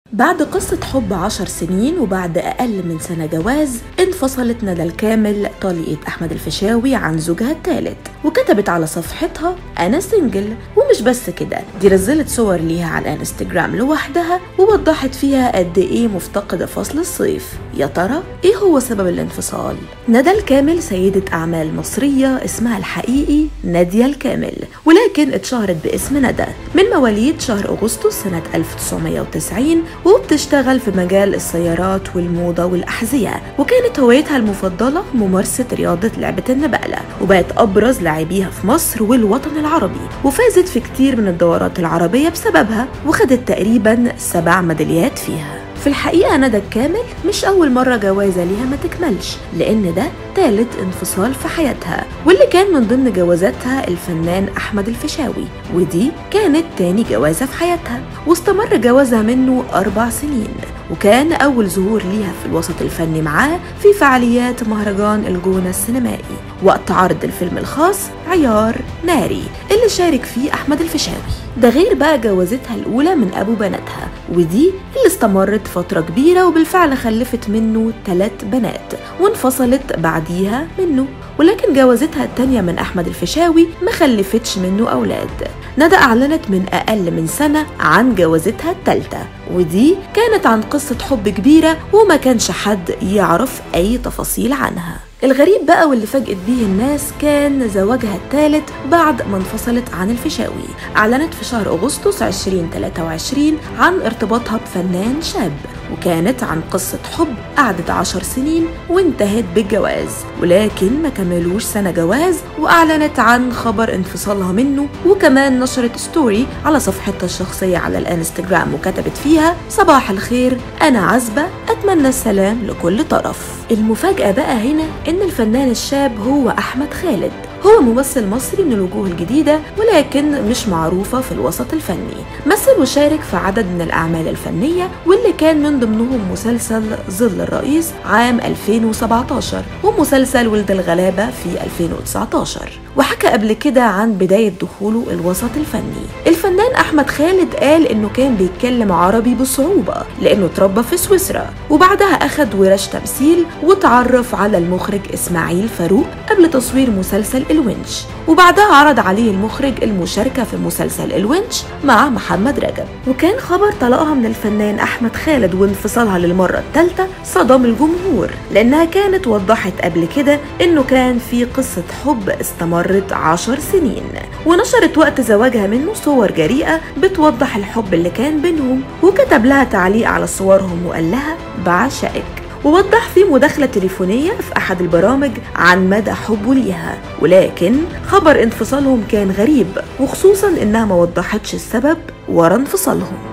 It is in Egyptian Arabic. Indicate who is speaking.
Speaker 1: بعد قصة حب عشر سنين وبعد أقل من سنة جواز انفصلت ندى الكامل طليقة أحمد الفيشاوي عن زوجها الثالث وكتبت على صفحتها أنا سنجل ومش بس كده دي نزلت صور ليها على الانستجرام لوحدها ووضحت فيها قد إيه مفتقدة فصل الصيف يا ترى إيه هو سبب الانفصال؟ ندى الكامل سيدة أعمال مصرية اسمها الحقيقي نادية الكامل ولكن اتشهرت باسم ندى من مواليد شهر أغسطس سنة 1990 وبتشتغل في مجال السيارات والموضة والأحذية وكانت هوايتها المفضلة ممارسة رياضة لعبة النبالة وبقت أبرز لاعبيها في مصر والوطن العربي وفازت في كتير من الدورات العربية بسببها وخدت تقريبا سبع ميداليات فيها في الحقيقة ندى الكامل مش أول مرة جوازة ليها ما تكملش لأن ده تالت انفصال في حياتها واللي كان من ضمن جوازاتها الفنان أحمد الفيشاوي ودي كانت تاني جوازة في حياتها واستمر جوازها منه أربع سنين وكان أول ظهور ليها في الوسط الفني معاه في فعاليات مهرجان الجونة السينمائي وقت عرض الفيلم الخاص عيار ناري اللي شارك فيه أحمد الفيشاوي ده غير بقى جوازتها الأولى من أبو بناتها ودي اللي استمرت فترة كبيرة وبالفعل خلفت منه ثلاث بنات وانفصلت بعديها منه ولكن جوازتها التانية من أحمد الفيشاوي ما خلفتش منه أولاد ندى أعلنت من أقل من سنة عن جوازتها التالتة ودي كانت عن قصة حب كبيرة وما كانش حد يعرف أي تفاصيل عنها الغريب بقى واللي فاجئت بيه الناس كان زواجها الثالث بعد ما انفصلت عن الفيشاوي أعلنت في شهر أغسطس 2023 عن ارتباطها بفنان شاب وكانت عن قصة حب قعدت عشر سنين وانتهت بالجواز ولكن ما كملوش سنة جواز وأعلنت عن خبر انفصالها منه وكمان نشرت ستوري على صفحتها الشخصية على الانستجرام وكتبت فيها صباح الخير أنا عزبة أتمنى السلام لكل طرف المفاجأة بقى هنا إن الفنان الشاب هو أحمد خالد هو ممثل مصري من الوجوه الجديدة ولكن مش معروفة في الوسط الفني مثل وشارك في عدد من الأعمال الفنية واللي كان من ضمنهم مسلسل ظل الرئيس عام 2017 ومسلسل ولد الغلابة في 2019 وحكى قبل كده عن بداية دخوله الوسط الفني الفنان أحمد خالد قال إنه كان بيتكلم عربي بصعوبة لأنه اتربى في سويسرا وبعدها أخد ورش تمثيل وتعرف على المخرج إسماعيل فاروق قبل تصوير مسلسل الونش وبعدها عرض عليه المخرج المشاركة في مسلسل الونش مع محمد رجب وكان خبر طلاقها من الفنان أحمد خالد وانفصالها للمرة الثالثة صدم الجمهور لأنها كانت وضحت قبل كده إنه كان في قصة حب استمرت عشر سنين ونشرت وقت زواجها منه صور جريئة بتوضح الحب اللي كان بينهم وكتب لها تعليق على صورهم وقال لها بعشقك ووضح في مداخلة تليفونية في أحد البرامج عن مدى حبه ليها ولكن خبر انفصالهم كان غريب وخصوصا إنها ما وضحتش السبب ورا انفصالهم